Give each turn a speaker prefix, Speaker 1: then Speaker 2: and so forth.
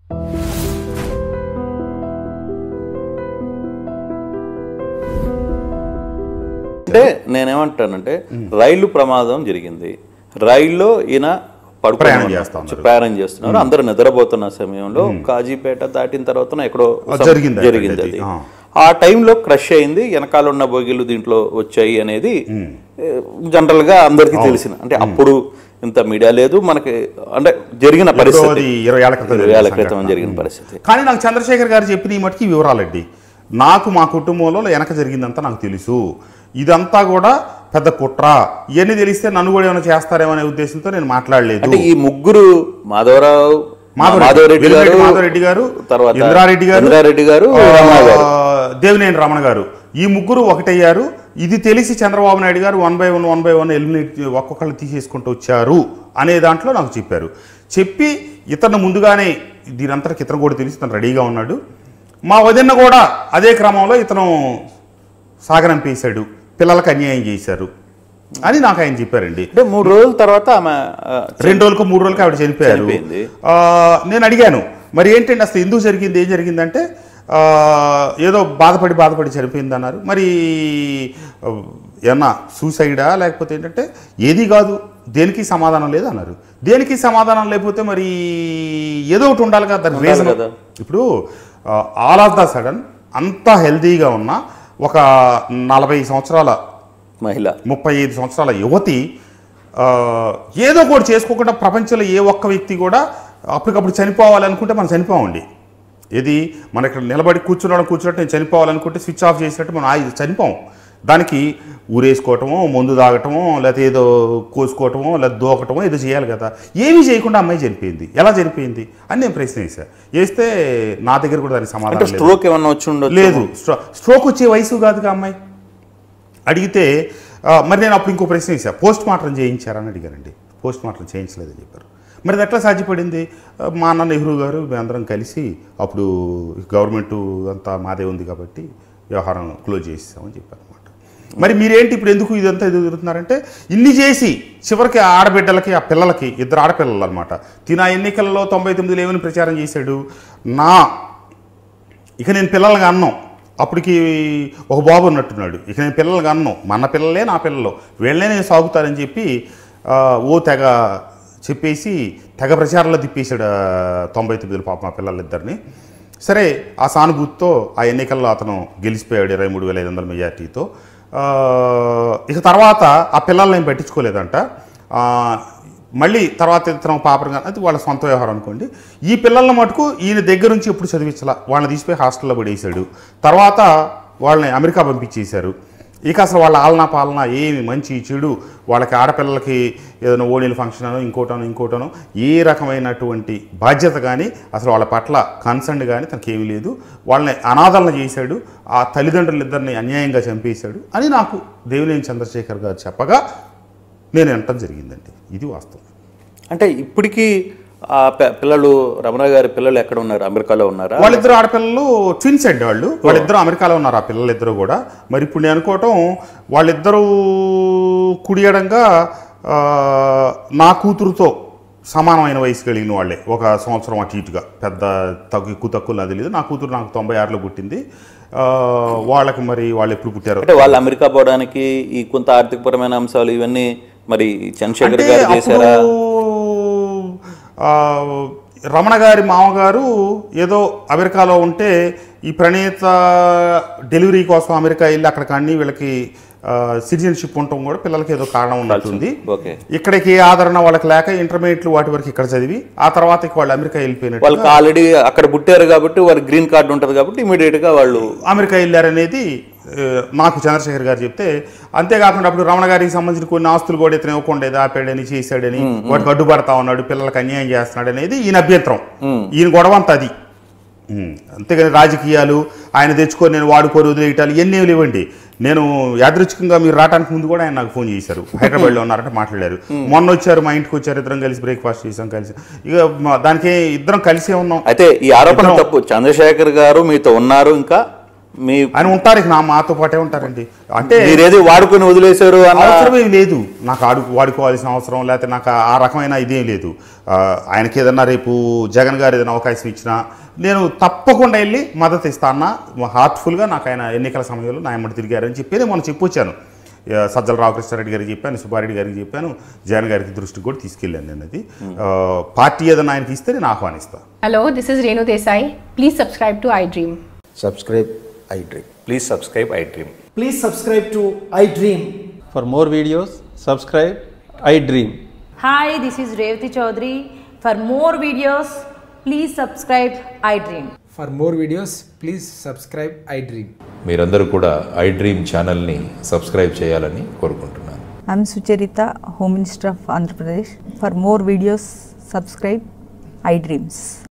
Speaker 1: అంటే నేనేమంటానంటే రైలు ప్రమాదం జరిగింది రైల్లో ఈయన పడుకొని
Speaker 2: ప్రయాణం
Speaker 1: ఉన్నారు.
Speaker 2: చేస్తా ఉన్నారు.
Speaker 1: ప్రయాణం చేస్తున్నారు అందరూ నిద్రపోతున్న సమయంలో కాజీపేట దాటిన తర్వాత ఎక్కడో
Speaker 2: ఆ,
Speaker 1: some-
Speaker 2: జరిగింది
Speaker 1: జరిగింది
Speaker 2: అది,
Speaker 1: అది
Speaker 2: ఆ.
Speaker 1: ఆ టైంలో క్రష్ అయింది వెనకాల ఉన్న బోగీలు దీంట్లో వచ్చాయి అనేది జనరల్ గా అందరికీ తెలిసిన అంటే అప్పుడు ఇంత మీడియా లేదు మనకి అంటే జరిగిన
Speaker 2: ఎప్పుడో
Speaker 1: పరిస్థితి
Speaker 2: అది ఇరవై ఏళ్ల క్రితం
Speaker 1: ఇరవై ఏళ్ల
Speaker 2: జరిగిన
Speaker 1: క్రితం
Speaker 2: సంఘటన.
Speaker 1: జరిగిన పరిస్థితి
Speaker 2: కానీ నాకు చంద్రశేఖర్ గారు చెప్పిన ఈ మటుకి వివరాలండి నాకు మా కుటుంబంలో వెనక జరిగిందంతా నాకు తెలుసు ఇదంతా కూడా పెద్ద కుట్ర ఇవన్నీ తెలిస్తే నన్ను కూడా ఏమైనా చేస్తారేమో అనే ఉద్దేశంతో నేను మాట్లాడలేదు
Speaker 1: అంటే ఈ ముగ్గురు మాధవరావు
Speaker 2: మాధవరెడ్డి
Speaker 1: మాధవరెడ్డి
Speaker 2: వెల్లిరెడ్డి
Speaker 1: గారు
Speaker 2: మాధవరెడ్డి గారు
Speaker 1: తర్వాత
Speaker 2: ఇంద్రారెడ్డి గారు
Speaker 1: ఇంద్రారెడ్డి గారు
Speaker 2: ఆ,
Speaker 1: రమణ గారు
Speaker 2: దేవినేని రమణ గారు ఈ ముగ్గురు ఒకటయ్యారు ఇది తెలిసి చంద్రబాబు నాయుడు గారు one by one one by one eliminate ఒక్కొక్కళ్ళు తీసేసుకుంటూ వచ్చారు అనే దాంట్లో నాకు చెప్పారు చెప్పి ఇతను ముందుగానే దీనంతటికి ఇతను కూడా తెలిసి ఇతను రెడీగా ఉన్నాడు మా వదిన కూడా అదే క్రమంలో ఇతను సాగనంపేశాడు పిల్లలకు అన్యాయం చేశారు అని నాకు ఆయన చెప్పారండి
Speaker 1: అంటే మూడు రోజుల తర్వాత ఆమె ఆ,
Speaker 2: రెండు రోజులకు మూడు రోజులకి ఆవిడ చనిపోయారు
Speaker 1: చనిపోయింది.
Speaker 2: ఆ, నేను అడిగాను మరి ఏంటండి అసలు ఎందుకు జరిగింది ఏం జరిగిందంటే ఆ, ఏదో బాధపడి బాధపడి చనిపోయింది అన్నారు మరి ఆ, ఏమన్నా సూసైడా లేకపోతే ఏంటంటే ఏది కాదు దేనికి సమాధానం లేదు అన్నారు దేనికి సమాధానం లేకపోతే మరి ఏదో ఒకటి ఉండాలి కదా దాని
Speaker 1: ఉండాలి
Speaker 2: రీజన్
Speaker 1: కదా.
Speaker 2: ఇప్పుడు ఆల్ ఆఫ్ ద సడన్ అంత హెల్తీగా ఉన్న ఒక నలభై సంవత్సరాల
Speaker 1: మహిళ
Speaker 2: ముప్పై ఐదు సంవత్సరాల యువతి ఆ, ఏదో కూడా చేసుకోకుండా ప్రపంచంలో ఏ ఒక్క వ్యక్తి కూడా అప్పటికప్పుడు చనిపోవాలనుకుంటే మనం చనిపోవండి ఇది మన ఇక్కడ నిలబడి కూర్చున్నాడు కూర్చున్నట్టు నేను చనిపోవాలనుకుంటే స్విచ్ ఆఫ్ చేసినట్టు మనం ఆగి చనిపోం దానికి ఊరేసుకోవటమో మందు తాగటమో లేకపోతే ఏదో కోసుకోవటమో లేదా దూకటమో ఏదో చేయాలి కదా ఏమీ చేయకుండా అమ్మాయి చనిపోయింది ఎలా చనిపోయింది అని నేను ప్రశ్న వేసా వేస్తే నా దగ్గర కూడా దానికి
Speaker 1: అంటే
Speaker 2: సమాధానం లేదు
Speaker 1: స్ట్రోక్ ఏమన్నా వచ్చి ఉండొచ్చు
Speaker 2: లేదు స్ట్రో- స్ట్రోక్ వచ్చే వయసు కాదుగా అమ్మాయి అడిగితే ఆ, మరి నేను అప్పుడు ఇంకో ప్రశ్న వేసా పోస్ట్ మార్టం చేయించారని అడిగారండి పోస్ట్ మార్టం చేయించలేదని చెప్పారు మరి అది ఎట్లా సాధ్యపడింది ఆ, మా అన్న నెహ్రూ గారు మేమందరం కలిసి అప్పుడు గవర్నమెంట్ అంతా మాదే ఉంది కాబట్టి వ్యవహారం క్లోజ్ చేసేసామని చెప్పారు అనమాట మరి మీరేంటి ఇప్పుడు ఎందుకు ఇదంతా ఎదురు తిరుగుతున్నారంటే ఇన్ని చేసి చివరికి ఆ ఆడబిడ్డలకి ఆ పిల్లలకి ఇద్దరు ఆడపిల్లలు అనమాట తిన ఎన్నికల్లో తొంభై తొమ్మిదిలో ఏమని ప్రచారం చేశాడు నా ఇక నేను పిల్లలుగా అన్నాం అప్పటికి ఒక బాబు ఉన్నట్టున్నాడు ఇక నేను పిల్లలుగా అన్నాం మన పిల్లలే నా పిల్లలు వీళ్ళనే నేను సాగుతానని చెప్పి ఆ, ఓ తెగ చెప్పేసి తెగ ప్రచారంలో తిప్పేశాడు ఆ, తొంభై తొమ్మిదిలో పాప మా పిల్లలిద్దరిని సరే ఆ సానుభూతితో ఆ ఎన్నికల్లో అతను గెలిచిపోయాడు ఇరవై మూడు వేల ఐదు వందల మెజార్టీతో ఆ, ఇక తర్వాత ఆ పిల్లల్ని ఏం పట్టించుకోలేదంట ఆ, మళ్ళీ తర్వాత ఇతను పాపరంగా అది వాళ్ళ సొంత వ్యవహారం అనుకోండి ఈ పిల్లల మటుకు ఈయన దగ్గర నుంచి ఎప్పుడు చదివించాల వాళ్ళని తీసిపోయి హాస్టల్లో పడేసాడు తర్వాత వాళ్ళని అమెరికా పంపించేశారు ఇక అసలు వాళ్ళ ఆలనా పాలన ఏమి మంచి చెడు వాళ్ళకి ఆడపిల్లలకి ఏదైనా ఓణీల ఫంక్షన్ అనో ఇంకోటనో ఇంకోటనో ఏ రకమైనటువంటి బాధ్యత కానీ అసలు వాళ్ళ పట్ల కన్సర్న్ కానీ తనకి ఏమీ లేదు వాళ్ళని అనాథలను చేశాడు ఆ తల్లిదండ్రులు ఇద్దరిని అన్యాయంగా చంపేశాడు అని నాకు దేవినేని చంద్రశేఖర్ గారు చెప్పగా నేను వినటం జరిగిందండి ఇది వాస్తవం
Speaker 1: అంటే ఇప్పటికీ ఆ పి- పిల్లలు రమణ గారి పిల్లలు ఎక్కడ ఉన్నారు అమెరికాలో ఉన్నారా
Speaker 2: వాళ్ళిద్దరు ఆడపిల్లలు ట్విన్స్ అండి వాళ్ళు వాళ్ళిద్దరు అమెరికాలో ఉన్నారు ఆ పిల్లలిద్దరూ కూడా మరి ఇప్పుడు నేను అనుకోవటం వాళ్ళిద్దరూ కుడియడంగా ఆ, నా కూతురుతో సమానమైన వయసు కలిగిన వాళ్ళే ఒక సంవత్సరం అటు ఇటుగా పెద్ద తగ్గు ఎక్కువ తక్కువ నాకు తెలియదు నా కూతురు నాకు తొంభై ఆరులో పుట్టింది ఆ, వాళ్ళకి మరి వాళ్ళు ఎప్పుడు పుట్టారో
Speaker 1: అంటే వాళ్ళు అమెరికా పోవడానికి ఈ కొంత ఆర్థికపరమైన అంశాలు ఇవన్నీ మరి చంద్రశేఖర్
Speaker 2: అంటే
Speaker 1: గారు
Speaker 2: అప్పుడు
Speaker 1: చేశారా
Speaker 2: ఆ, రమణ గారి మామగారు ఏదో అమెరికాలో ఉంటే ఈ ప్రణీత డెలివరీ కోసం అమెరికా వెళ్ళి అక్కడికి అన్ని వీళ్ళకి సిటిజన్షిప్ ఉండటం కూడా పిల్లలకి ఏదో కారణం ఉన్నట్టుంది
Speaker 1: ఓకే
Speaker 2: ఇక్కడికి ఏ ఆదరణ వాళ్ళకి లేక ఇంటర్మీడియట్లు వాటి వరకు ఇక్కడ చదివి ఆ తర్వాత ఇక వాళ్ళు అమెరికా వెళ్ళిపోయినట్టు
Speaker 1: వాళ్ళకి ఆల్రెడీ అక్కడ పుట్టారు కాబట్టి వారికి గ్రీన్ కార్డు ఉంటుంది కాబట్టి ఇమీడియట్ గా వాళ్ళు
Speaker 2: అమెరికా వెళ్ళారనేది ఆ, నాకు చంద్రశేఖర్ గారు చెప్తే అంతేకాకుండా అప్పుడు రమణ గారికి సంబంధించిన కొన్ని ఆస్తులు కూడా ఇతను ఇవ్వకుండా ఏదో ఆపాడని చేశాడని వాటికి అడ్డుపడతా ఉన్నాడు పిల్లలకు అన్యాయం చేస్తున్నాడు అనేది ఈయన అభ్యంతరం ఈయన గొడవ అంతా అది ఉమ్, అంతేగాని రాజకీయాలు ఆయన తెచ్చుకొని నేను వాడుకోరు వదిలేయటాలు ఇవన్నీ లేవండి నేను యాదృచ్ఛికంగా మీరు రావడానికి ముందు కూడా ఆయన నాకు ఫోన్ చేశారు హైదరాబాద్లో ఉన్నారంటే మాట్లాడారు మొన్న వచ్చారు మా ఇంటికి వచ్చారు ఇద్దరం కలిసి బ్రేక్ఫాస్ట్ చేసాం కలిసి ఇక మా- దానికి ఇద్దరం కలిసే ఉన్నాం
Speaker 1: అయితే ఈ ఆరోపణ
Speaker 2: ఇద్దరం-
Speaker 1: తప్పు చంద్రశేఖర్ గారు మీతో ఉన్నారు ఇంకా మీ
Speaker 2: ఆయన ఉంటారు ఇక నా మాతో పాటే ఉంటారండి అంటే
Speaker 1: మీరేది వాడుకొని వదిలేశారు అన్న
Speaker 2: అవసరమేం లేదు నాకు ఆడు వాడుకోవాల్సిన అవసరం లేకపోతే నాకు ఆ రకమైన ఇదేం లేదు ఆ, ఆయనకి ఏదన్నా రేపు జగన్ గారు ఏదైనా అవకాశం ఇచ్చినా నేను తప్పకుండా వెళ్ళి మద్దతు ఇస్తానా హార్ట్ఫుల్గా నాకు ఆయన ఎన్నికల సమయంలో నా ఎమ్మటి తిరిగారని చెప్పేది మనం చెప్పొచ్చాను ఆ, సజ్జల రామకృష్ణారెడ్డి గారికి చెప్పాను సుబ్బారెడ్డి గారికి చెప్పాను జగన్ గారికి దృష్టికి కూడా తీసుకెళ్ళాను నేను అది ఆ, పార్టీ ఏదైనా ఆయనకి ఇస్తే నేను ఆహ్వానిస్తాను
Speaker 3: Hello, this is Renu Desai. Please subscribe to iDream.
Speaker 4: subscribe iDream.
Speaker 5: Please subscribe iDream.
Speaker 6: Please subscribe to iDream.
Speaker 7: For more videos, subscribe I Dream.
Speaker 8: Hi, this is Revati Chaudhary. For more videos, please subscribe iDream.
Speaker 6: For more videos, please subscribe iDream.
Speaker 5: మీరందరూ కూడా iDream ఛానల్ని subscribe చేయాలని కోరుకుంటున్నాను
Speaker 9: I'm Sucharita, Home Minister of Andhra Pradesh. For more videos, subscribe iDreams.